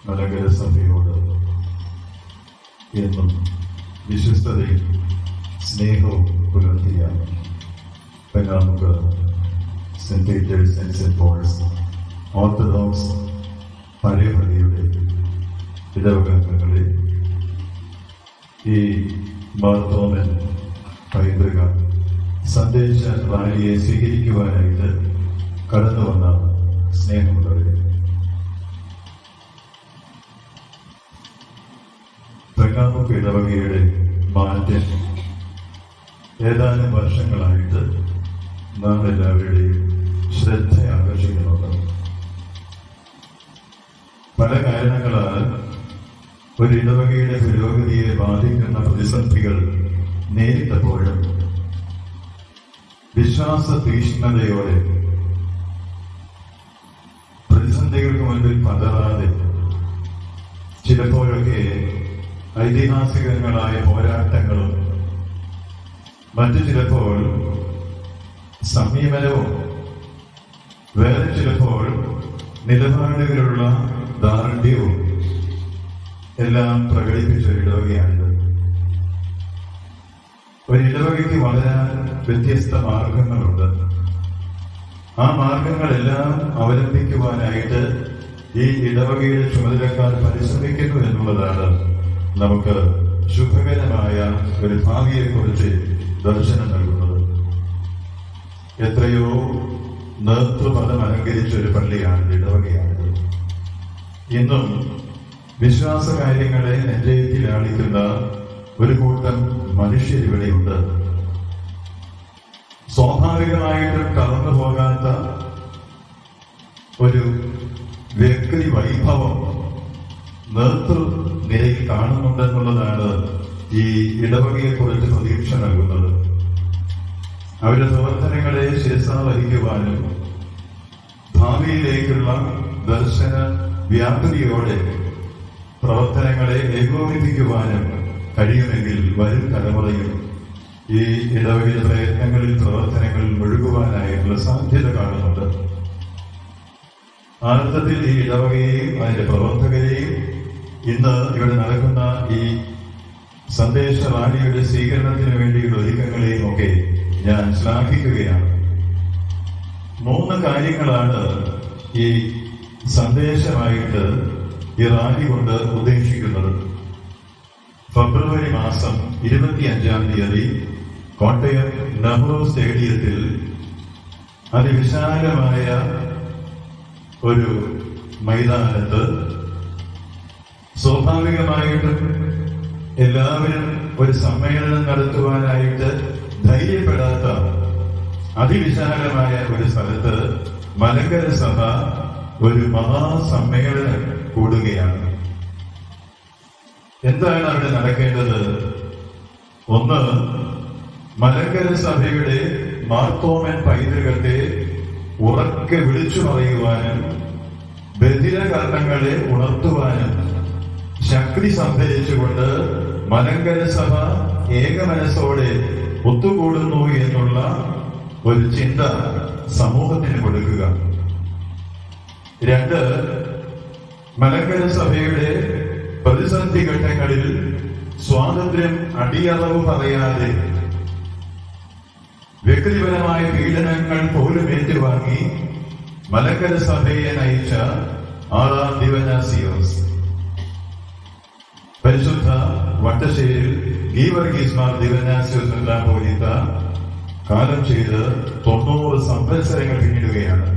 മലങ്കര സഭയോട് എന്നും വിശ്വസ്തതയും സ്നേഹവും പുലർത്തിയ Pengamuck saint Peter's and saint Paul's orthodox പഴയ പള്ളിയുടെ ഇടവകങ്ങളെ ഈ മാർത്തോമൻ പൈതൃക സന്ദേശ റാലിയെ സ്വീകരിക്കുവാനായിട്ട് കടന്നു വന്ന സ്നേഹമുള്ളവരെ തെങ്ങാമുക്ക് ഇടവകയുടെ മാറ്റം ഏതാനും വർഷങ്ങളായിട്ട് നാം എല്ലാവരുടെയും ശ്രദ്ധ ആകർഷിക്കുന്നുണ്ട് പല കാരണങ്ങളാൽ ഒരു ഇടവകയുടെ പുരോഗതിയെ ബാധിക്കുന്ന പ്രതിസന്ധികൾ നേരിട്ടപ്പോഴും വിശ്വാസ തീക്ഷ്ണതയോടെ പ്രതിസന്ധികൾക്ക് മുൻപിൽ പതറാതെ ചിലപ്പോഴൊക്കെ ഐതിഹാസികങ്ങളായ പോരാട്ടങ്ങളും മറ്റു ചിലപ്പോൾ സംയമനവും വേറെ ചിലപ്പോൾ നിലപാടുകളുള്ള ദാർഢ്യവും എല്ലാം പ്രകടിപ്പിച്ച ഒരു ഇടവകയാണിത് ഒരു ഇടവകയ്ക്ക് വളരാൻ വ്യത്യസ്ത മാർഗങ്ങളുണ്ട് ആ മാർഗങ്ങളെല്ലാം അവലംബിക്കുവാനായിട്ട് ഈ ഇടവകയുടെ ചുമതലക്കാർ പരിശ്രമിക്കുന്നു എന്നുള്ളതാണ് നമുക്ക് ശുഭകരമായ ഒരു ഭാവിയെക്കുറിച്ച് ദർശനം നൽകുന്നത് എത്രയോ നേതൃപദം അലങ്കരിച്ച ഒരു പള്ളിയാണ് ഇടവകയാണിത് ഇന്നും വിശ്വാസ കാര്യങ്ങളെ നെഞ്ചയത്തിലാളിക്കുന്ന ഒരു കൂട്ടം മനുഷ്യരിവിടെയുണ്ട് സ്വാഭാവികമായിട്ടും കടന്നു പോകാത്ത ഒരു വ്യക്തി വൈഭവം നേതൃ നിലയിൽ കാണുന്നുണ്ടെന്നുള്ളതാണ് ഈ ഇടവകയെ കുറിച്ച് പ്രതീക്ഷ നൽകുന്നത് അവരുടെ പ്രവർത്തനങ്ങളെ ശിരസാ വഹിക്കുവാനും ഭാവിയിലേക്കുള്ള ദർശന വ്യാപ്തിയോടെ പ്രവർത്തനങ്ങളെ ഏകോപിപ്പിക്കുവാനും കഴിയുമെങ്കിൽ വരും തലമുറയിൽ ഈ ഇടവകയുടെ പ്രയത്നങ്ങളിൽ പ്രവർത്തനങ്ങളിൽ മുഴുകുവാനായിട്ടുള്ള സാധ്യത കാണുന്നുണ്ട് ആനന്ദത്തിൽ ഈ ഇടവകയെയും അതിന്റെ പ്രവർത്തകരെയും ഇന്ന് ഇവിടെ നടക്കുന്ന ഈ സന്ദേശ റാലിയുടെ സ്വീകരണത്തിന് വേണ്ടിയുള്ള ഒരുക്കങ്ങളെയും ഒക്കെ ഞാൻ ശ്ലാഘിക്കുകയാണ് മൂന്ന് കാര്യങ്ങളാണ് ഈ സന്ദേശമായിട്ട് ഈ റാലി കൊണ്ട് ഉദ്ദേശിക്കുന്നത് ഫെബ്രുവരി മാസം ഇരുപത്തിയഞ്ചാം തീയതി കോട്ടയം നെഹ്റു സ്റ്റേഡിയത്തിൽ അതിവിശാലമായ ഒരു മൈതാനത്ത് സ്വാഭാവികമായിട്ടും എല്ലാവരും ഒരു സമ്മേളനം നടത്തുവാനായിട്ട് ധൈര്യപ്പെടാത്ത അതിവിശാലമായ ഒരു സ്ഥലത്ത് മലങ്കര സഭ ഒരു മഹാസമ്മേളനം കൂടുകയാണ് എന്താണ് അവിടെ നടക്കേണ്ടത് ഒന്ന് മലങ്കര സഭയുടെ മാർത്തോമൻ പൈതൃകത്തെ ഉറക്കെ വിളിച്ചു പറയുവാനും ബധിരകർണങ്ങളെ ഉണർത്തുവാനും ശക്തി സംഭരിച്ചുകൊണ്ട് മലങ്കര സഭ ഏകമനസ്സോടെ ഒത്തുകൂടുന്നു എന്നുള്ള ഒരു ചിന്ത സമൂഹത്തിന് കൊടുക്കുക രണ്ട് മലങ്കര സഭയുടെ പ്രതിസന്ധി ഘട്ടങ്ങളിൽ സ്വാതന്ത്ര്യം അടിയറവ് പറയാതെ വ്യക്തിപരമായ പീഡനങ്ങൾ പോലും ഏറ്റുവാങ്ങി മലങ്കര സഭയെ നയിച്ച ആറാം ദിവനാസിയോസ് പരിശുദ്ധ വട്ടശ്ശേരിൽ ഗീവർഗീസ്മാർ ദിവനാസിയോസ് മെത്രാപോലിത്ത കാലം ചെയ്ത് തൊണ്ണൂറ് സംവത്സരങ്ങൾ പിന്നിടുകയാണ്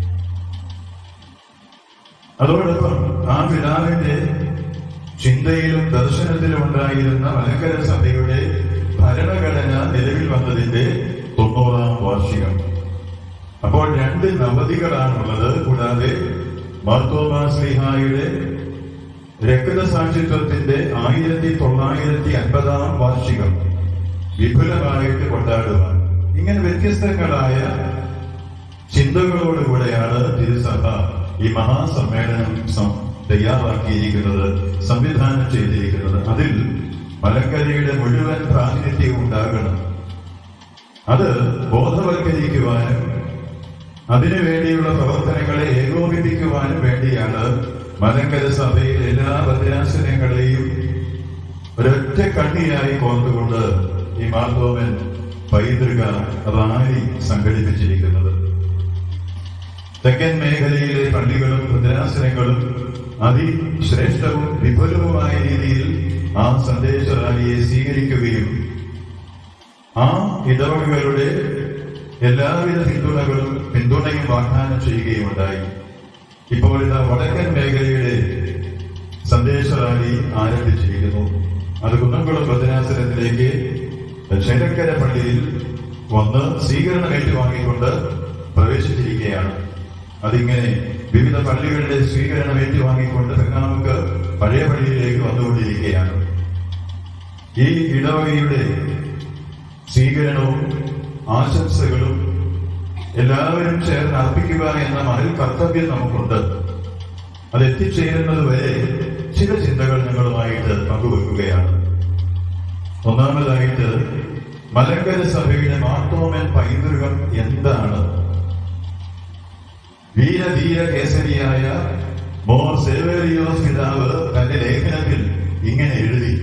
അതോടൊപ്പം ആ പിതാവിന്റെ ചിന്തയിലും ദർശനത്തിലും ഉണ്ടായിരുന്ന മലങ്കര സഭയുടെ ഭരണഘടന നിലവിൽ വന്നതിന്റെ തൊണ്ണൂറാം വാർഷികം അപ്പോൾ രണ്ട് നവതികളാണുള്ളത് കൂടാതെ മാർത്തോമാ ശ്രീഹായുടെ രക്തസാക്ഷിത്വത്തിന്റെ ആയിരത്തി തൊള്ളായിരത്തി അൻപതാം വാർഷികം വിപുലമായിട്ട് കൊണ്ടാടുവാൻ ഇങ്ങനെ വ്യത്യസ്തങ്ങളായ ചിന്തകളോടുകൂടെയാണ് തിരുസഭ ഈ മഹാസമ്മേളനം സം- തയ്യാറാക്കിയിരിക്കുന്നത് സംവിധാനം ചെയ്തിരിക്കുന്നത് അതിൽ മലങ്കരയുടെ മുഴുവൻ പ്രാതിനിധ്യവും ഉണ്ടാകണം അത് ബോധവൽക്കരിക്കുവാനും അതിനുവേണ്ടിയുള്ള പ്രവർത്തനങ്ങളെ ഏകോപിപ്പിക്കുവാനും വേണ്ടിയാണ് മലങ്കര സഭയിലെ എല്ലാ ഭദ്രാസനങ്ങളെയും ഒരൊറ്റ കണ്ണിയായി കോർത്തുകൊണ്ട് ഈ മാർത്തോമൻ പൈതൃക റാലി സംഘടിപ്പിച്ചിരിക്കുന്നത് തെക്കൻ മേഖലയിലെ പള്ളികളും ഭദ്രാസനങ്ങളും അതിശ്രേഷ്ഠവും വിപുലവുമായ രീതിയിൽ ആ സന്ദേശ റാലിയെ സ്വീകരിക്കുകയും ആ ഇടവകകളുടെ എല്ലാവിധ പിന്തുണകളും പിന്തുണയും വാഗ്ദാനം ചെയ്യുകയുമുണ്ടായി ഇപ്പോൾ ഇതാ വടക്കൻ മേഖലയുടെ സന്ദേശ റാലി ആരംഭിച്ചിരിക്കുന്നു അത് കുന്നംകുളം ഭദ്രാസനത്തിലേക്ക് ചേലക്കര പള്ളിയിൽ വന്ന് സ്വീകരണം ഏറ്റുവാങ്ങിക്കൊണ്ട് പ്രവേശിച്ചിരിക്കുകയാണ് അതിങ്ങനെ വിവിധ പള്ളികളുടെ സ്വീകരണം ഏറ്റുവാങ്ങിക്കൊണ്ട് തെങ്ങാമുക്ക് പഴയ പള്ളിയിലേക്ക് വന്നുകൊണ്ടിരിക്കുകയാണ് ഈ ഇടവകയുടെ സ്വീകരണവും ആശംസകളും എല്ലാവരും ചേർന്ന് അർപ്പിക്കുക എന്ന മതിൽ കർത്തവ്യം നമുക്കുണ്ട് അത് എത്തിച്ചേരുന്നത് വരെ ചില ചിന്തകൾ നിങ്ങളുമായിട്ട് പങ്കുവെക്കുകയാണ് ഒന്നാമതായിട്ട് മലങ്കര സഭയുടെ മാർത്തോമൻ പൈതൃകം എന്താണ് വീരധീര കേസരിയായ മോർ സേവേറിയോസ് പിതാവ് തന്റെ ലേഖനത്തിൽ ഇങ്ങനെ എഴുതി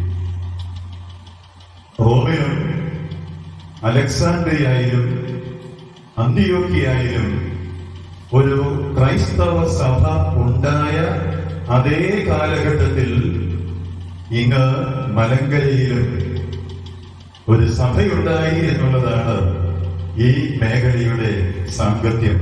റോമിലും അലക്സാണ്ട്രിയയിലും അന്തിയോക്കിയായാലും ഒരു ക്രൈസ്തവ സഭ ഉണ്ടായ അതേ കാലഘട്ടത്തിൽ ഇങ്ങ് മലങ്കരയിലും ഒരു സഭയുണ്ടായി എന്നുള്ളതാണ് ഈ മേഖലയുടെ സാങ്കത്യം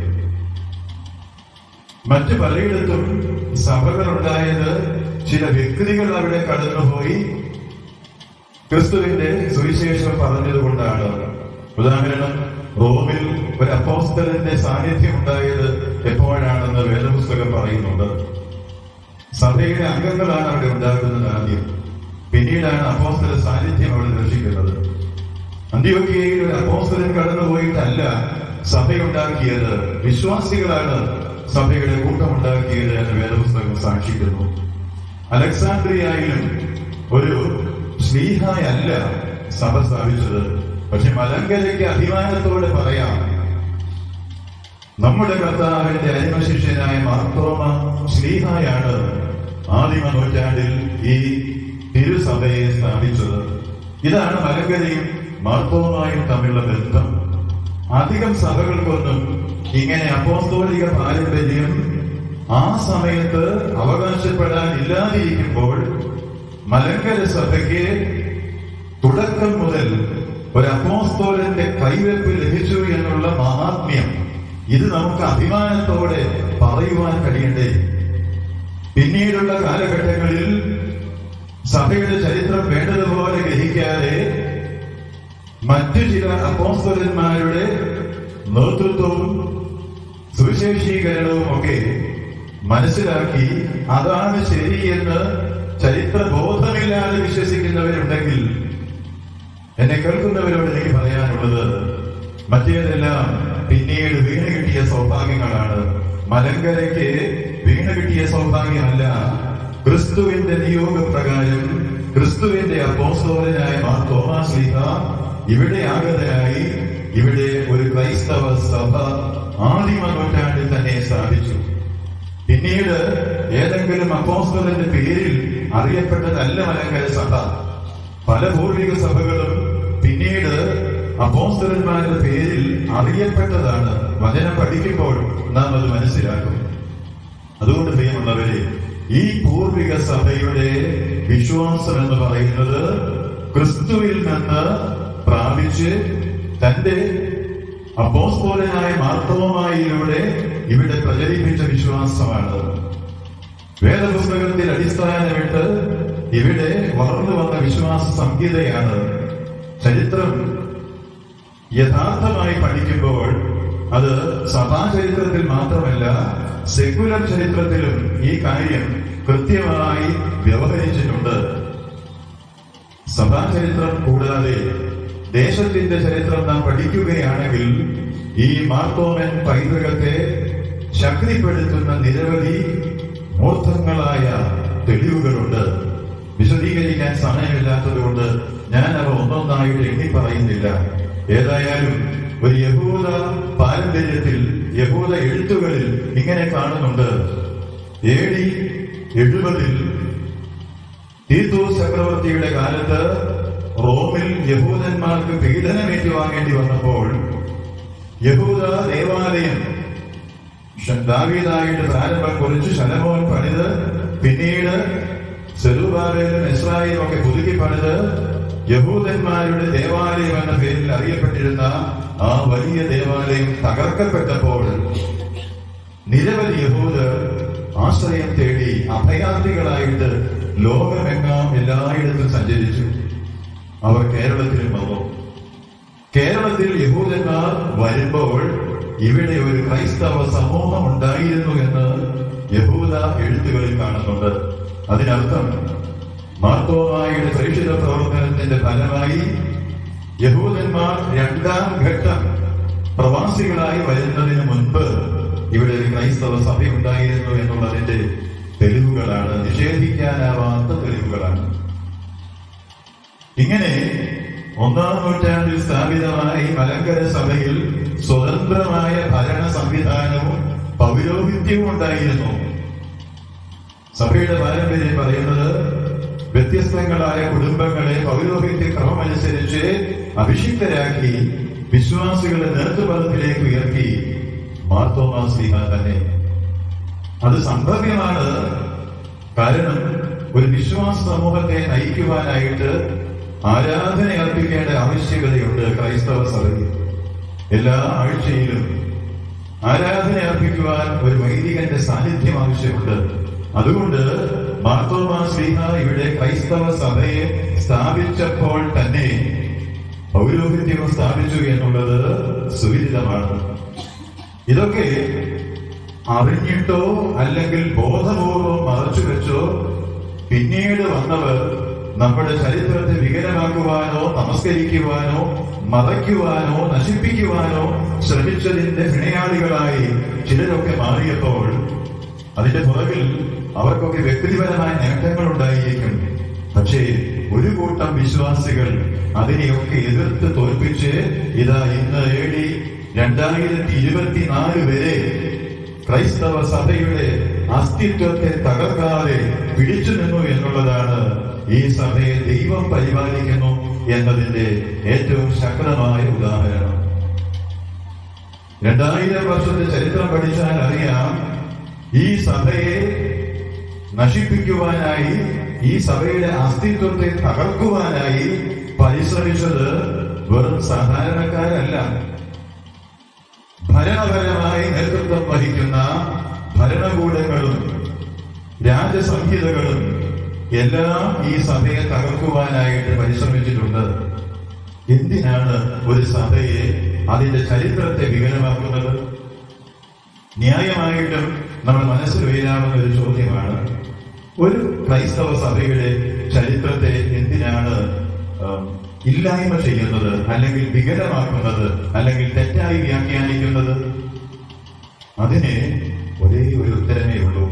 മറ്റു പലയിടത്തും സഭകളുണ്ടായത് ചില വ്യക്തികൾ അവിടെ കടന്നുപോയി ക്രിസ്തുവിന്റെ സുവിശേഷം പറഞ്ഞതുകൊണ്ടാണ് ഉദാഹരണം റോമിൽ ഒരു അപ്പോസ്തലന്റെ സാന്നിധ്യം ഉണ്ടായത് എപ്പോഴാണെന്ന് വേദപുസ്തകം പറയുന്നുണ്ട് സഭയുടെ അംഗങ്ങളാണ് അവിടെ ഉണ്ടാകുന്നത് ആദ്യം പിന്നീടാണ് അപ്പോസ്തല സാന്നിധ്യം അവിടെ ദർശിക്കുന്നത് അന്ത്യോക്കിയയിൽ ഒരു അപ്പോസ്തലൻ കടന്നുപോയിട്ടല്ല സഭയുണ്ടാക്കിയത് വിശ്വാസികളാണ് സഭയുടെ കൂട്ടമുണ്ടാക്കിയത് എന്ന് വേദപുസ്തകം സാക്ഷിക്കുന്നു അലക്സാണ്ട്രിയയിലും ഒരു സ്ലീഹായല്ല സഭ സ്ഥാപിച്ചത് പക്ഷെ മലങ്കരയ്ക്ക് അഭിമാനത്തോടെ പറയാം നമ്മുടെ കർത്താവിന്റെ അരിമശിഷ്യനായ മാർത്തോമ ശ്ലീഹായാണ് ആദിമ നൂറ്റാണ്ടിൽ ഈ തിരുസഭയെ സ്ഥാപിച്ചത് ഇതാണ് മലങ്കരയും മാർത്തോമായും തമ്മിലുള്ള ബന്ധം അധികം സഭകൾക്കൊന്നും ഇങ്ങനെ അപ്പോസ്തോലിക പാരമ്പര്യം ആ സമയത്ത് അവകാശപ്പെടാൻ ഇല്ലാതിരിക്കുമ്പോൾ മലങ്കര സഭയ്ക്ക് തുടക്കം മുതൽ ഒരു അപ്പോസ്തോലന്റെ കൈവെപ്പ് ലഭിച്ചു എന്നുള്ള മഹാത്മ്യം ഇത് നമുക്ക് അഭിമാനത്തോടെ പറയുവാൻ കഴിയണ്ടേ പിന്നീടുള്ള കാലഘട്ടങ്ങളിൽ സഭയുടെ ചരിത്രം വേണ്ടതുപോലെ ഗ്രഹിക്കാതെ മറ്റു ചില അപ്പോസ്തലന്മാരുടെ നേതൃത്വവും സുവിശേഷീകരണവും ഒക്കെ മനസ്സിലാക്കി അതാണ് ശരിയെന്ന് ചരിത്രബോധമില്ലാതെ വിശ്വസിക്കുന്നവരുണ്ടെങ്കിൽ എന്നെ കേൾക്കുന്നവരോട് എനിക്ക് പറയാനുള്ളത് മറ്റേതെല്ലാം പിന്നീട് വീണ് കിട്ടിയ സൗഭാഗ്യങ്ങളാണ് മലങ്കരയ്ക്ക് വീണ് കിട്ടിയ സൗഭാഗ്യമല്ല ക്രിസ്തുവിന്റെ നിയോഗപ്രകാരം ക്രിസ്തുവിന്റെ അപ്പോസ്തോലനായ മാർ തോമാസ് ലീഹ ഇവിടെ ആഗതനായി ഇവിടെ ഒരു ക്രൈസ്തവ സഭ ആദിമ നൂറ്റാണ്ടിൽ തന്നെ സ്ഥാപിച്ചു പിന്നീട് ഏതെങ്കിലും അപ്പോസ്തലന്റെ പേരിൽ അറിയപ്പെട്ടതല്ല മലങ്കര സഭ പല പൂർവിക സഭകളും പിന്നീട് അപ്പോസ്തലന്മാരുടെ പേരിൽ അറിയപ്പെട്ടതാണ് വചനം പഠിക്കുമ്പോൾ നാം അത് മനസ്സിലാക്കും അതുകൊണ്ട് പ്രിയമുള്ളവരെ ഈ പൂർവിക സഭയുടെ വിശ്വാസം എന്ന് പറയുന്നത് ക്രിസ്തുവിൽ നിന്ന് പ്രാപിച്ച് തന്റെ അപ്പോസ്തോലനായ മാർത്തവമായിലൂടെ ഇവിടെ പ്രചരിപ്പിച്ച വിശ്വാസമാണ് വേദപുസ്തകത്തിൽ അടിസ്ഥാനമിട്ട് ഇവിടെ വളർന്നു വന്ന വിശ്വാസ സംഹിതയാണ് ചരിത്രം യഥാർത്ഥമായി പഠിക്കുമ്പോൾ അത് സഭാചരിത്രത്തിൽ മാത്രമല്ല സെക്കുലർ ചരിത്രത്തിലും ഈ കാര്യം കൃത്യമായി വ്യവഹരിച്ചിട്ടുണ്ട് സഭാചരിത്രം കൂടാതെ ദേശത്തിന്റെ ചരിത്രം നാം പഠിക്കുകയാണെങ്കിൽ ഈ മാർത്തോമൻ പൈതൃകത്തെ ശക്തിപ്പെടുത്തുന്ന നിരവധി മൂർത്തങ്ങളായ തെളിവുകളുണ്ട് വിശദീകരിക്കാൻ സമയമില്ലാത്തതുകൊണ്ട് ഞാൻ അവ ഒന്നൊന്നായിട്ട് എണ്ണി പറയുന്നില്ല ഏതായാലും ഒരു യഹൂദ പാരമ്പര്യത്തിൽ യഹൂദ എഴുത്തുകളിൽ ഇങ്ങനെ കാണുന്നുണ്ട് എ ഡി എഴുപതിൽ തീത്തൂസ് ചക്രവർത്തിയുടെ കാലത്ത് റോമിൽ യഹൂദന്മാർക്ക് പീഡനമേറ്റുവാങ്ങേണ്ടി വന്നപ്പോൾ യഹൂദ ദേവാലയം ഷ- ദാവീദായിട്ട് പ്രാരംഭം കുറിച്ച് ശലമോൻ പണിത് പിന്നീട് സെറുബാബേലും ഇസ്രായേലും ഒക്കെ പുതുക്കി പണിത് യഹൂദന്മാരുടെ ദേവാലയം എന്ന പേരിൽ അറിയപ്പെട്ടിരുന്ന ആ വലിയ ദേവാലയം തകർക്കപ്പെട്ടപ്പോൾ നിരവധി യഹൂദർ ആശ്രയം തേടി അഭയാർത്ഥികളായിട്ട് ലോകമെങ്ങാം എല്ലായിടത്തും സഞ്ചരിച്ചു അവർ കേരളത്തിലും വന്നു കേരളത്തിൽ യഹൂദന്മാർ വരുമ്പോൾ ഇവിടെ ഒരു ക്രൈസ്തവ സമൂഹം ഉണ്ടായിരുന്നു എന്ന് യഹൂദ എഴുത്തുകളിൽ കാണുന്നുണ്ട് അതിനർത്ഥം മാർത്തോമായുടെ പ്രേക്ഷിത പ്രവർത്തനത്തിന്റെ ഫലമായി യഹൂദന്മാർ രണ്ടാം ഘട്ടം പ്രവാസികളായി വരുന്നതിന് മുൻപ് ഇവിടെ ഒരു ക്രൈസ്തവ സഭ ഉണ്ടായിരുന്നു എന്നുള്ളതിന്റെ തെളിവുകളാണ് നിഷേധിക്കാനാവാത്ത തെളിവുകളാണ് ഇങ്ങനെ ഒന്നാം നൂറ്റാണ്ടിൽ സ്ഥാപിതമായ ഈ മലങ്കര സഭയിൽ സ്വതന്ത്രമായ ഭരണ സംവിധാനവും പൗരോഹിത്യവും ഉണ്ടായിരുന്നു സഭയുടെ പാരമ്പര്യം പറയുന്നത് വ്യത്യസ്തങ്ങളായ കുടുംബങ്ങളെ പൗരോഹിത്യ ക്രമമനുസരിച്ച് അഭിഷിക്തരാക്കി വിശ്വാസികളെ നേതൃപദത്തിലേക്ക് ഉയർത്തി മാർത്തോമാ ശ്രീഹ തന്നെ അത് സംഭവ്യമാണ് കാരണം ഒരു വിശ്വാസ സമൂഹത്തെ നയിക്കുവാനായിട്ട് ആരാധന അർപ്പിക്കേണ്ട ആവശ്യകതയുണ്ട് ക്രൈസ്തവ സഭയിൽ എല്ലാ ആഴ്ചയിലും ആരാധന അർപ്പിക്കുവാൻ ഒരു വൈദികന്റെ സാന്നിധ്യം ആവശ്യമുണ്ട് അതുകൊണ്ട് മാർത്തോമാ ശ്രീഹ ഇവിടെ ക്രൈസ്തവ സഭയെ സ്ഥാപിച്ചപ്പോൾ തന്നെ പൗരോഹിത്യം സ്ഥാപിച്ചു എന്നുള്ളത് സുവിദിതമാണ് ഇതൊക്കെ അറിഞ്ഞിട്ടോ അല്ലെങ്കിൽ ബോധപൂർവം മറച്ചു വെച്ചോ പിന്നീട് വന്നവർ നമ്മുടെ ചരിത്രത്തെ വികലമാക്കുവാനോ നമസ്കരിക്കുവാനോ മറയ്ക്കുവാനോ നശിപ്പിക്കുവാനോ ശ്രമിച്ചതിന്റെ വിനയാളികളായി ചിലരൊക്കെ മാറിയപ്പോൾ അതിന്റെ പുറകിൽ അവർക്കൊക്കെ വ്യക്തിപരമായ നേട്ടങ്ങൾ ഉണ്ടായിരിക്കും പക്ഷേ ഒരു കൂട്ടം വിശ്വാസികൾ അതിനെയൊക്കെ എതിർത്ത് തോൽപ്പിച്ച് ഇതാ ഇന്ന് എ ഡി രണ്ടായിരത്തി ഇരുപത്തിനാല് വരെ ക്രൈസ്തവ സഭയുടെ അസ്തിത്വത്തെ തകർക്കാതെ പിടിച്ചു നിന്നു എന്നുള്ളതാണ് ഈ സഭയെ ദൈവം പരിപാലിക്കുന്നു എന്നതിന്റെ ഏറ്റവും ശക്തമായ ഉദാഹരണം രണ്ടായിരം വർഷത്തെ ചരിത്രം പഠിച്ചാൽ അറിയാം ഈ സഭയെ നശിപ്പിക്കുവാനായി ഈ സഭയുടെ അസ്തിത്വത്തെ തകർക്കുവാനായി പരിശ്രമിച്ചത് വെറും സാധാരണക്കാരല്ല ഭരണപരമായി നേതൃത്വം വഹിക്കുന്ന ഭരണകൂടങ്ങളും രാജസംഹിതകളും എല്ലാം ഈ സഭയെ തകർക്കുവാനായിട്ട് പരിശ്രമിച്ചിട്ടുണ്ട് എന്തിനാണ് ഒരു സഭയെ അതിന്റെ ചരിത്രത്തെ വികലമാക്കുന്നത് ന്യായമായിട്ടും നമ്മൾ മനസ്സിൽ വീഴാവുന്ന ഒരു ചോദ്യമാണ് ഒരു ക്രൈസ്തവ സഭയുടെ ചരിത്രത്തെ എന്തിനാണ് ആം, ഇല്ലായ്മ ചെയ്യുന്നത് അല്ലെങ്കിൽ വികലമാക്കുന്നത് അല്ലെങ്കിൽ തെറ്റായി വ്യാഖ്യാനിക്കുന്നത് അതിന് ഒരേ ഒരു ഉത്തരമേ ഉള്ളൂ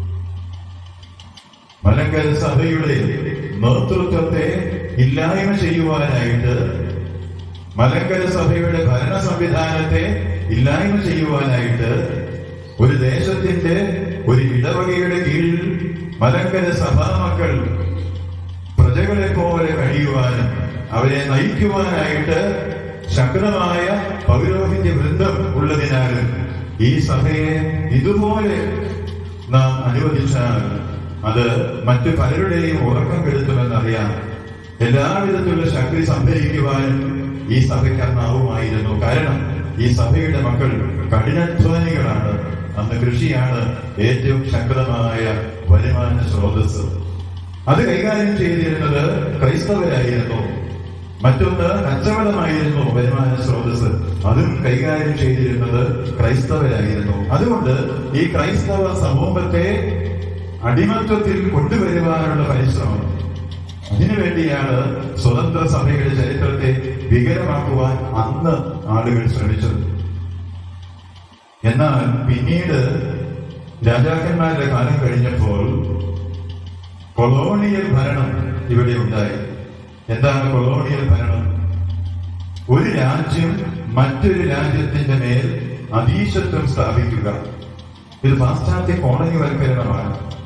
മലങ്കര സഭയുടെ നേതൃത്വത്തെ ഇല്ലായ്മ ചെയ്യുവാനായിട്ട് മലങ്കര സഭയുടെ ഭരണ സംവിധാനത്തെ ഇല്ലായ്മ ചെയ്യുവാനായിട്ട് ഒരു ദേശത്തിന്റെ ഒരു ഇടവകയുടെ കീഴിൽ മലങ്കര സഭാമക്കൾ പ്രജകളെ പോലെ കഴിയുവാനും അവരെ നയിക്കുവാനായിട്ട് ശക്തമായ പൗരോഹിത്യ വൃന്ദം ഉള്ളതിനാലും ഈ സഭയെ ഇതുപോലെ നാം അനുവദിച്ചാൽ അത് മറ്റു പലരുടെയും ഉറക്കം കെടുത്തുമെന്നറിയാം എല്ലാവിധത്തിലുള്ള ശക്തി സംഭരിക്കുവാനും ഈ സഭയ്ക്ക് അന്നാവുമായിരുന്നു കാരണം ഈ സഭയുടെ മക്കൾ കഠിനാധ്വാനികളാണ് അന്ന് കൃഷിയാണ് ഏറ്റവും ശക്തമായ വരുമാന സ്രോതസ് അത് കൈകാര്യം ചെയ്തിരുന്നത് ക്രൈസ്തവരായിരുന്നു മറ്റൊന്ന് കച്ചവടമായിരുന്നു വരുമാന സ്രോതസ് അതും കൈകാര്യം ചെയ്തിരുന്നത് ക്രൈസ്തവരായിരുന്നു അതുകൊണ്ട് ഈ ക്രൈസ്തവ സമൂഹത്തെ അടിമത്വത്തിൽ കൊണ്ടുവരുവാനുള്ള പരിശ്രമം അതിനുവേണ്ടിയാണ് സ്വതന്ത്ര സഭയുടെ ചരിത്രത്തെ വികലമാക്കുവാൻ അന്ന് ആളുകൾ ശ്രമിച്ചത് എന്നാൽ പിന്നീട് രാജാക്കന്മാരുടെ കാലം കഴിഞ്ഞപ്പോൾ കൊളോണിയൽ ഭരണം ഇവിടെ ഉണ്ടായി എന്താണ് കൊളോണിയൽ ഭരണം ഒരു രാജ്യം മറ്റൊരു രാജ്യത്തിന്റെ മേൽ അധീശത്വം സ്ഥാപിക്കുക ഇത് പാശ്ചാത്യ കോളനിവൽക്കരണമാണ്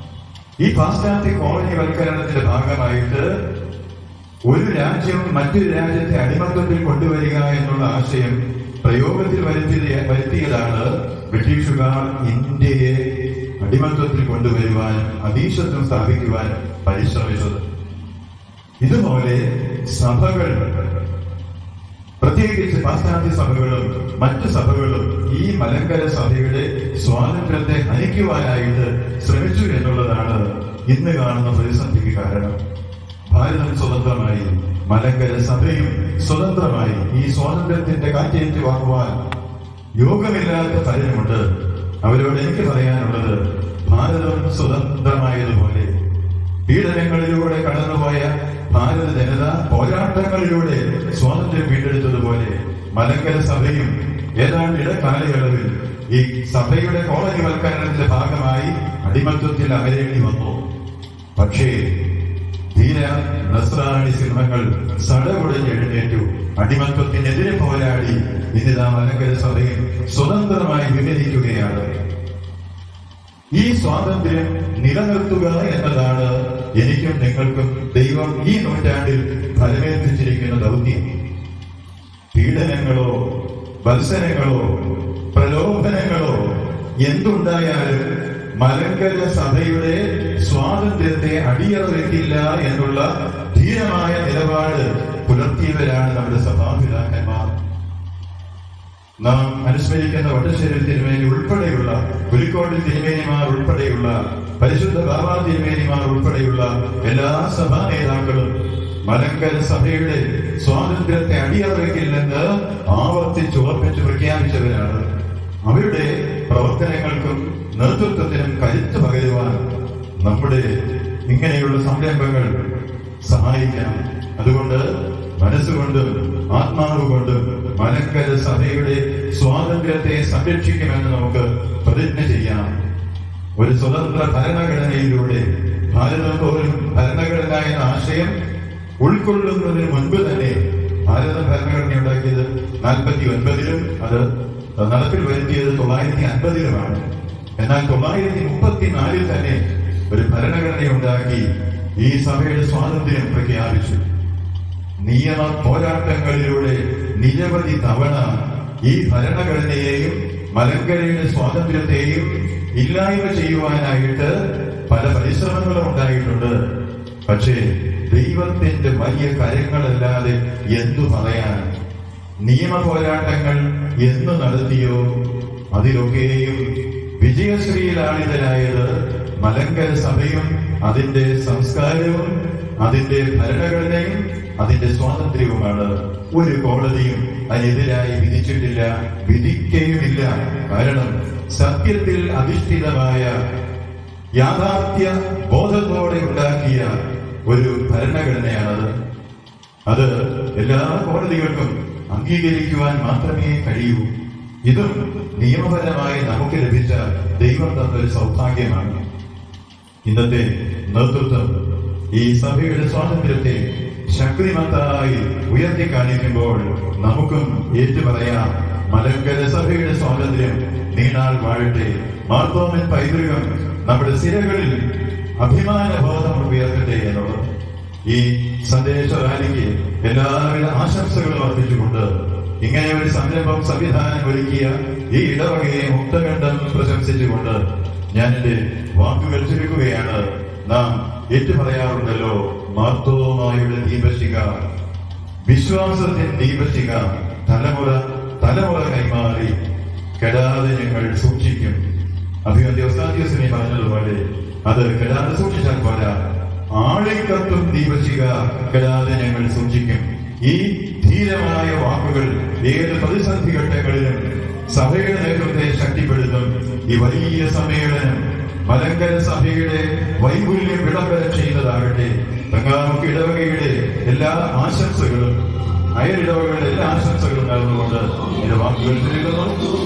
ഈ പാശ്ചാത്യ കോളനിവൽക്കരണത്തിന്റെ ഭാഗമായിട്ട് ഒരു രാജ്യം മറ്റൊരു രാജ്യത്തെ അടിമത്തത്തിൽ കൊണ്ടുവരിക എന്നുള്ള ആശയം പ്രയോഗത്തിൽ വരുത്തിയ വരുത്തിയതാണ് ബ്രിട്ടീഷുകാർ ഇന്ത്യയെ അടിമത്തത്തിൽ കൊണ്ടുവരുവാൻ അധീശത്വം സ്ഥാപിക്കുവാൻ പരിശ്രമിച്ചത് ഇതുപോലെ സഭകൾ പ്രത്യേകിച്ച് പാശ്ചാത്യ സഭകളും മറ്റു സഭകളും ഈ മലങ്കര സഭയുടെ സ്വാതന്ത്ര്യത്തെ ഹനിക്കുവാനായിട്ട് ശ്രമിച്ചു എന്നുള്ളതാണ് ഇന്ന് കാണുന്ന പ്രതിസന്ധിക്ക് കാരണം ഭാരതം സ്വതന്ത്രമായി മലങ്കര സഭയും സ്വതന്ത്രമായി ഈ സ്വാതന്ത്ര്യത്തിന്റെ കാറ്റേറ്റ് വാങ്ങുവാൻ യോഗമില്ലാത്ത പലരുമുണ്ട് അവരോട് എനിക്ക് പറയാനുള്ളത് ഭാരതം സ്വതന്ത്രമായതുപോലെ പീഡനങ്ങളിലൂടെ കടന്നുപോയ ഭാരത ജനത പോരാട്ടങ്ങളിലൂടെ സ്വാതന്ത്ര്യം വീണ്ടെടുത്തതുപോലെ മലങ്കര സഭയും ഏതാണ്ട് ഇടക്കാലയളവിൽ ഈ സഭയുടെ കോളനിവൽക്കരണത്തിന്റെ ഭാഗമായി അടിമത്വത്തിൽ അമരേണ്ടി വന്നു പക്ഷേ ധീര നസ്രാണി സിംഹങ്ങൾ സടകുടഞ്ഞ് എഴുന്നേറ്റു അടിമത്വത്തിനെതിരെ പോരാടി ഇന്നിതാ മലങ്കര സഭയും സ്വതന്ത്രമായി വിഭജിക്കുകയാണ് ഈ സ്വാതന്ത്ര്യം നിലനിർത്തുക എന്നതാണ് എനിക്കും നിങ്ങൾക്കും ദൈവം ഈ നൂറ്റാണ്ടിൽ ഫലമേൽപ്പിച്ചിരിക്കുന്ന ദൗത്യം പീഡനങ്ങളോ മത്സരങ്ങളോ പ്രലോഭനങ്ങളോ എന്തുണ്ടായാലും മലങ്കര സഭയുടെ സ്വാതന്ത്ര്യത്തെ അടിയറ വെക്കില്ല എന്നുള്ള ധീരമായ നിലപാട് പുലർത്തിയവരാണ് നമ്മുടെ സഭാപിതാക്കന്മാർ നാം അനുസ്മരിക്കുന്ന വട്ടശ്ശേരി തിരുമേനി ഉൾപ്പെടെയുള്ള പുലിക്കോട്ടിൽ തിരുമേനിമാർ ഉൾപ്പെടെയുള്ള പരിശുദ്ധ ബാബാ തിരുമേനിമാർ ഉൾപ്പെടെയുള്ള എല്ലാ സഭാ നേതാക്കളും മലങ്കര സഭയുടെ സ്വാതന്ത്ര്യത്തെ അടിയറവയ്ക്കില്ലെന്ന് ആവർത്തിച്ചുറപ്പിച്ച് പ്രഖ്യാപിച്ചവരാണ് അവരുടെ പ്രവർത്തനങ്ങൾക്കും നേതൃത്വത്തിനും കരുത്ത് പകരുവാൻ നമ്മുടെ ഇങ്ങനെയുള്ള സംരംഭങ്ങൾ സഹായിക്കണം അതുകൊണ്ട് മനസ്സുകൊണ്ടും ആത്മാവ് കൊണ്ടും മലങ്കര സഭയുടെ സ്വാതന്ത്ര്യത്തെ സംരക്ഷിക്കുമെന്ന് നമുക്ക് പ്രതിജ്ഞ ചെയ്യാം ഒരു സ്വതന്ത്ര ഭരണഘടനയിലൂടെ ഭാരതം പോലും ഭരണഘടന എന്ന ആശയം ഉൾക്കൊള്ളുന്നതിന് മുൻപ് തന്നെ ഭാരതം ഭരണഘടന ഉണ്ടാക്കിയത് നാൽപ്പത്തി ഒൻപതിലും അത് നടപ്പിൽ വരുത്തിയത് തൊള്ളായിരത്തി അൻപതിലുമാണ് എന്നാൽ തൊള്ളായിരത്തി മുപ്പത്തിനാലിൽ തന്നെ ഒരു ഭരണഘടന ഉണ്ടാക്കി ഈ സഭയുടെ സ്വാതന്ത്ര്യം പ്രഖ്യാപിച്ചു നിയമ പോരാട്ടങ്ങളിലൂടെ നിരവധി തവണ ഈ ഭരണഘടനയെയും മലങ്കരയുടെ സ്വാതന്ത്ര്യത്തെയും ഇല്ലായ്മ ചെയ്യുവാനായിട്ട് പല പരിശ്രമങ്ങളും ഉണ്ടായിട്ടുണ്ട് പക്ഷേ ദൈവത്തിന്റെ വലിയ കരങ്ങളല്ലാതെ എന്തു പറയാൻ നിയമ പോരാട്ടങ്ങൾ എന്ന് നടത്തിയോ അതിലൊക്കെയും വിജയശ്രീലാളിതരായത് മലങ്കര സഭയും അതിന്റെ സംസ്കാരവും അതിന്റെ ഭരണഘടനയും അതിന്റെ സ്വാതന്ത്ര്യവുമാണ് ഒരു കോടതിയും അതിനെതിരായി വിധിച്ചിട്ടില്ല വിധിക്കുകയുമില്ല കാരണം സത്യത്തിൽ അധിഷ്ഠിതമായ യാഥാർത്ഥ്യ ബോധത്തോടെ ഉണ്ടാക്കിയ ഒരു ഭരണഘടനയാണത് അത് എല്ലാ കോടതികൾക്കും അംഗീകരിക്കുവാൻ മാത്രമേ കഴിയൂ ഇതും നിയമപരമായി നമുക്ക് ലഭിച്ച ദൈവം തന്നൊരു സൗഭാഗ്യമാണ് ഇന്നത്തെ നേതൃത്വം ഈ സഭയുടെ സ്വാതന്ത്ര്യത്തെ ശക്തിമത്തായി ഉയർത്തി കാണിക്കുമ്പോൾ നമുക്കും ഏറ്റുപറയാം മലങ്കര സഭയുടെ സ്വാതന്ത്ര്യം നീണാൾ വാഴട്ടെ മാർത്തോമൻ പൈതൃകം നമ്മുടെ സിരകളിൽ അഭിമാനബോധം ഉയർത്തട്ടെ എന്നുള്ളത് ഈ സന്ദേശ റാലിക്ക് എല്ലാവിധ ആശംസകളും അർപ്പിച്ചുകൊണ്ട് ഇങ്ങനെ ഒരു സംരംഭം സംവിധാനം ഒരുക്കിയ ഈ ഇടവകയെ മുക്തകണ്ഠം പ്രശംസിച്ചുകൊണ്ട് ഞാൻ എന്റെ വാക്കുകൾ ചുരുക്കുകയാണ് നാം ഏറ്റുപറയാറുണ്ടല്ലോ മാർത്തോമായുടെ ദീപശിക വിശ്വാസത്തിൻ ദീപശിക തലമുറ തലമുറ കൈമാറി കെടാതെ ഞങ്ങൾ സൂക്ഷിക്കും അഭിമന്യ ഒസാദ്യസിനെ പറഞ്ഞതുപോലെ അത് കെടാതെ സൂക്ഷിച്ചാൽ പോരാ ആളിക്കത്തും ദീപശിക കെടാതെ ഞങ്ങൾ സൂക്ഷിക്കും ഈ ധീരമായ വാക്കുകൾ ഏത് പ്രതിസന്ധി ഘട്ടങ്ങളിലും സഭയുടെ നേതൃത്വത്തെ ശക്തിപ്പെടുത്തും ഈ വലിയ സമ്മേളനം മലങ്കര സഭയുടെ വൈപുല്യം വിളംബരം ചെയ്യുന്നതാകട്ടെ തങ്ങാമുക്ക് ഇടവകയുടെ എല്ലാ ആശംസകളും അയലിടവകളുടെ എല്ലാ ആശംസകളും നേർന്നുകൊണ്ട് എന്റെ വാക്കുകൾ ചുരുക്കുന്നു